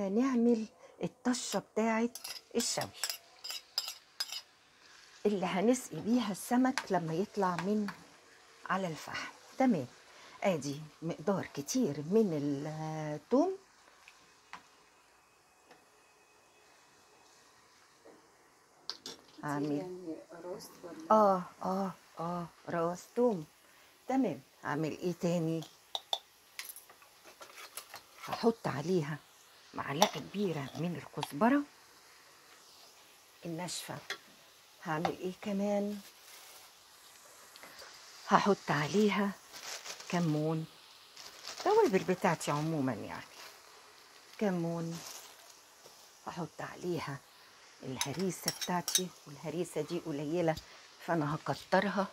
بقى نعمل الطشه بتاعه الشوي اللي هنسقي بيها السمك لما يطلع من على الفحم تمام ادي مقدار كتير من الثوم عامل يعني روست ولا اه اه اه راس توم تمام اعمل ايه تاني هحط عليها معلقه كبيره من الكزبره الناشفه هعمل ايه كمان هحط عليها كمون التوابل بتاعتي عموما يعني كمون هحط عليها الهريسة بتاعتي والهريسة دي قليلة فأنا هكترها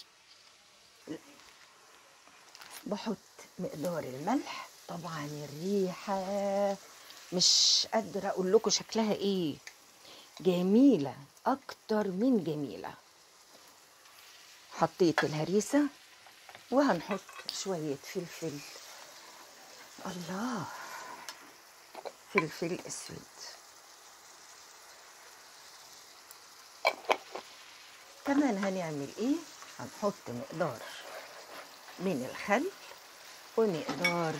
بحط مقدار الملح طبعا الريحة مش قادرة أقول لكم شكلها إيه جميلة أكتر من جميلة حطيت الهريسة وهنحط شوية فلفل الله فلفل أسود كمان هنعمل ايه هنحط مقدار من الخل ومقدار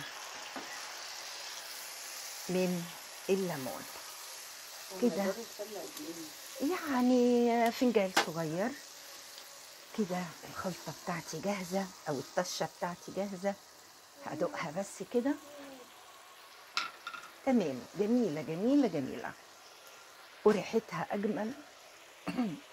من الليمون كده. مقدار الخل قد ايه؟ يعني فنجان صغير كده الخلطة بتاعتي جاهزة أو الطشة بتاعتي جاهزة هدوقها بس كده تمام جميلة جميلة جميلة وريحتها أجمل